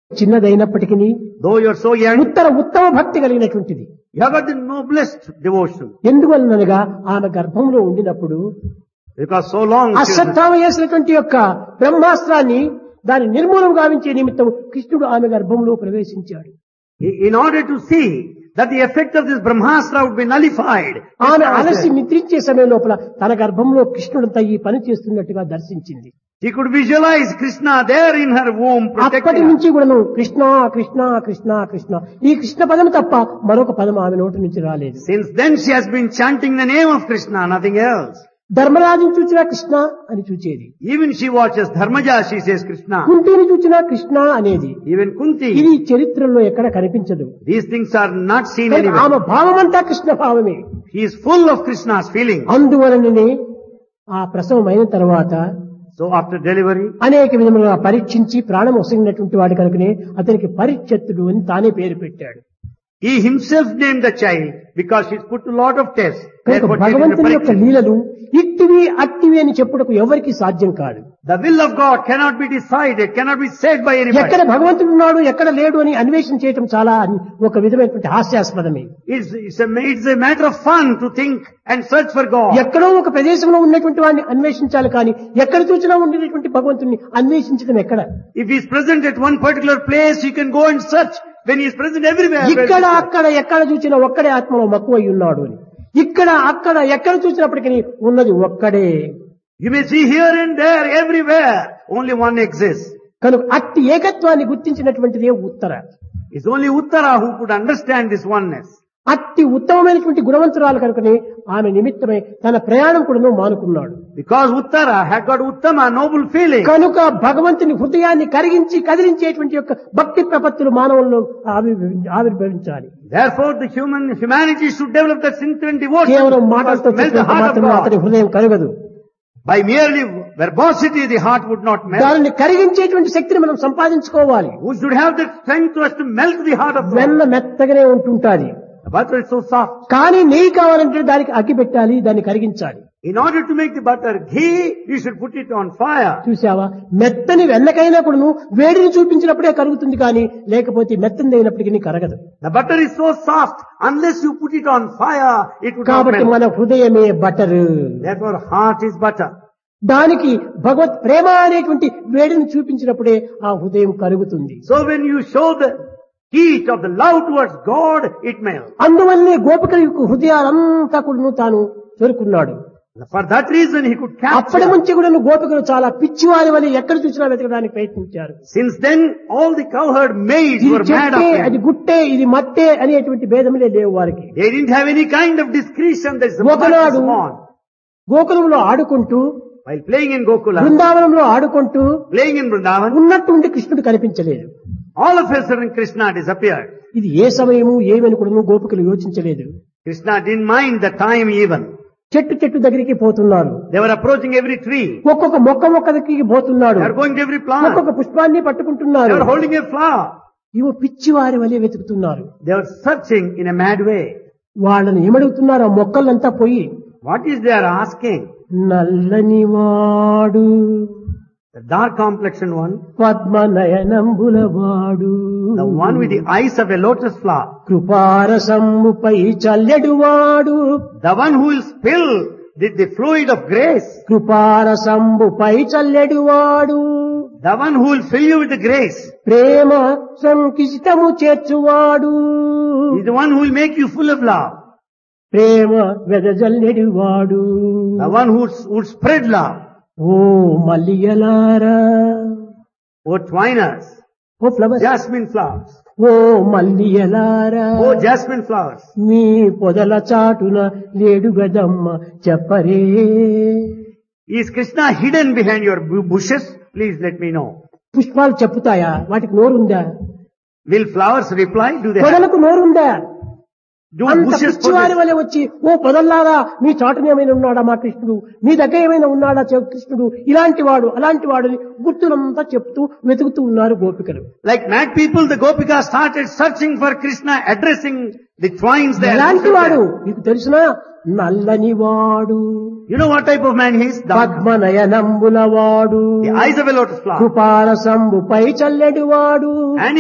చిన్నదైనప్పటికీ Though you are so young, ఉత్తర ఉత్తమ భక్తి కలిగినటువంటిది you have got the noblest devotion. ఎందువలనగా ఆమె గర్భంలో ఉండినప్పుడు Because so long she was- Ashwatthama చేసినటువంటి యొక్క బ్రహ్మాస్త్రాన్ని దాని నిర్మూలం గావించే నిమిత్తం కృష్ణుడు ఆమె గర్భంలో ప్రవేశించాడు in in order to see that the effect of this Brahmastra would be nullified. ఆమె Krishna was అలసి there. నిద్రించే సమయం లోపల తన గర్భంలో కృష్ణుడంతా ఈ పని చేస్తున్నట్టుగా దర్శించింది She could visualize Krishna there in her womb అప్పటి protecting her. నుంచి కూడాను కృష్ణ కృష్ణ కృష్ణ కృష్ణ ఈ కృష్ణ పదం తప్ప మరొక పదం ఆమె నోటి నుంచి రాలేదు Since then she has been chanting the name of Krishna, nothing else. ధర్మరాజుని చూచినా కృష్ణ అని చూచేది Even she watches Dharmaja, she says Krishna. కుంటిని చూచినా కృష్ణ అనేది Even Kunti. ఇది చరిత్రలో ఎక్కడ కనిపించదు These things are not seen కనుక anywhere. ఆమె భావమంతా కృష్ణ భావమే He is full of Krishna's feeling. అందువలననే ఆ ప్రసవం అయిన తర్వాత So after delivery, అనేక విధములుగా పరీక్షించి ప్రాణం వసిగినటువంటి వాడి కనుకనే అతనికి పరీక్షత్తుడు అని తానే పేరు పెట్టాడు he himself named the child because she's put to lot of tests. కనుక Therefore, she is in a భగవంతుని యొక్క pariksha. లీలలు ఇట్టివి అట్టివి అని చెప్పుటకు ఎవరికి సాధ్యం కాదు The will of God cannot be decided, cannot be said by anybody. ఎక్కడ భగవంతుడు ఉన్నాడు ఎక్కడ లేడు అని అన్వేషణ చేయటం చాలా ఒక విధమైనటువంటి హాస్యాస్పదమే It's, it's, a, it's a matter of fun to think and search for God. ఎక్కడో ఒక ప్రదేశంలో ఉన్నటువంటి వాడిని అన్వేషించాలి కానీ ఎక్కడ చూసినా ఉండేటువంటి భగవంతుని అన్వేషించడం ఎక్కడ If he is present at one particular place, you can go and search. When he is present everywhere. where ఇక్కడ is he? అక్కడ ఎక్కడ చూసినా ఒక్కడే ఆత్మలో మక్కువై ఉన్నాడు అని ఇక్కడ అక్కడ ఎక్కడ చూసినప్పటికీ ఉన్నది ఒక్కడే You may see here and there, everywhere. Only one exists. కనుక అట్టి ఏకత్వాన్ని గుర్తించినటువంటిదే ఉత్తర It's only Uttara who could understand this oneness. అట్టి ఉత్తమమైనటువంటి గుణవంతురాలు కనుకనే ఆమె నిమిత్తమై తన ప్రయాణం కూడా మానుకున్నాడు Because Uttara had got Uttama, noble feeling. కనుక భగవంతుని హృదయాన్ని కరిగించి కదిలించేటువంటి యొక్క భక్తి ప్రపత్తులు మానవుల్లో ఆవిర్భవి- ఆవిర్భవించాలి Therefore, the human humanity should develop that sincere devotion. కేవలం Must మాటలతో melt the చెప్పినంత heart of మాత్రం అతని God. హృదయం కరగదు By merely verbosity, the heart would not melt. దానిని కరిగించేటువంటి శక్తిని మనం సంపాదించుకోవాలి Who should have the strength to us to melt the heart of God? వెన్న మెత్తగానే ఉంటుంటాది The butter is so soft. కానీ నెయ్యి కావాలంటే దానికి అగ్గి పెట్టాలి దాన్ని కరిగించాలి In order to make the butter ghee, you should put it on fire. చూసావా మెత్తని వెన్నకైనా కూడాను వేడిని చూపించినప్పుడే కరుగుతుంది కానీ లేకపోతే మెత్తని అయినప్పటికీ కరగదు The butter is so soft, unless you put it on fire, it would not కాబట్టి melt. మన హృదయమే butter Therefore, heart is butter. దానికి భగవత్ ప్రేమ అనేటువంటి వేడిని చూపించినప్పుడే ఆ హృదయం కరుగుతుంది So when you show the heat of the love towards God, it melts. అందువల్లే గోపికల యొక్క హృదయాలంతా కూడా తాను చేరుకున్నాడు For that reason, he could అప్పటి capture. నుంచి కూడా గోపికలు చాలా పిచ్చివారి వల్ల ఎక్కడ చూసినా వెతకడానికి ప్రయత్నించారు Since then, all the cowherd maids ఇది were mad చెట్టే of అది him. గుట్టే ఇది మట్టే అనేటువంటి భేదములే లేవు వారికి They didn't have any kind of discretion. There's a ఒకనాడు on. గోకులంలో ఆడుకుంటూ While playing in Gokula, బృందావనంలో ఆడుకుంటూ playing in Vrindavan, ఉన్నట్టుండి కృష్ణుడు కనిపించలేదు all of a sudden Krishna disappeared. ఇది ఏ సమయము ఏమని కూడా గోపికలు యోచించలేదు Krishna didn't mind the time even. చెట్టు చెట్టు దగ్గరికి పోతున్నారు They were approaching every tree. ఒక్కొక్క మొక్క మొక్క దగ్గరికి పోతున్నాడు They were going to every plant. ఒక్కొక్క పుష్పాన్ని They పట్టుకుంటున్నారు were holding a flower. ఇవి పిచ్చివారి వలె వెతుకుతున్నారు They were searching in a mad way. వాళ్ళని ఏమడుగుతున్నారు ఆ మొక్కలంతా పోయి What is they are asking? నల్లని వాడు The dark complexioned one, పద్మనయనంబుల వాడు the one with the eyes of a lotus flower, కృపారసమ్ముపై చల్లెడు వాడు the one who will spill the, the fluid of grace, కృపారసంబుపై చల్లెడు వాడు the one who will fill you with the grace, Prema సంకిష్టము చేర్చువాడు is the one who will make you full of love, ప్రేమ వెదజల్లెడు వాడు the one who would spread love. ఓ మల్లియలారా Oh twiners, ఓ flowers jasmine flowers, ఓ మల్లియలారా oh jasmine flowers. మీ పొదల చాటున లేడు గదమ్మ చెప్పరే Is Krishna hidden behind your bu- bushes? Please let me know. పుష్పాలు చెప్పుతాయా వాటికి నోరుందా Will flowers reply? Do they have? పొదలకు నోరుందా Do అంత bushes పిచ్చివారి possess? వలె వచ్చి ఓ పొదల్లారా మీ చాటున ఏమైనా ఉన్నాడా మా కృష్ణుడు మీ దగ్గర ఏమైనా ఉన్నాడా చె- కృష్ణుడు ఇలాంటి వాడు అలాంటి వాడు అని గుర్తులంతా చెప్తూ వెతుకుతూ ఉన్నారు గోపికలు Like mad people, the Gopika started searching for Krishna, addressing the twines there. ఎలాంటి వాడు మీకు తెలిసినా నల్లని వాడు You know what type of man he is? The, పద్మనయనంబుల వాడు the eyes of a lotus flower. కృపారసంబుపై చల్లెడు వాడు And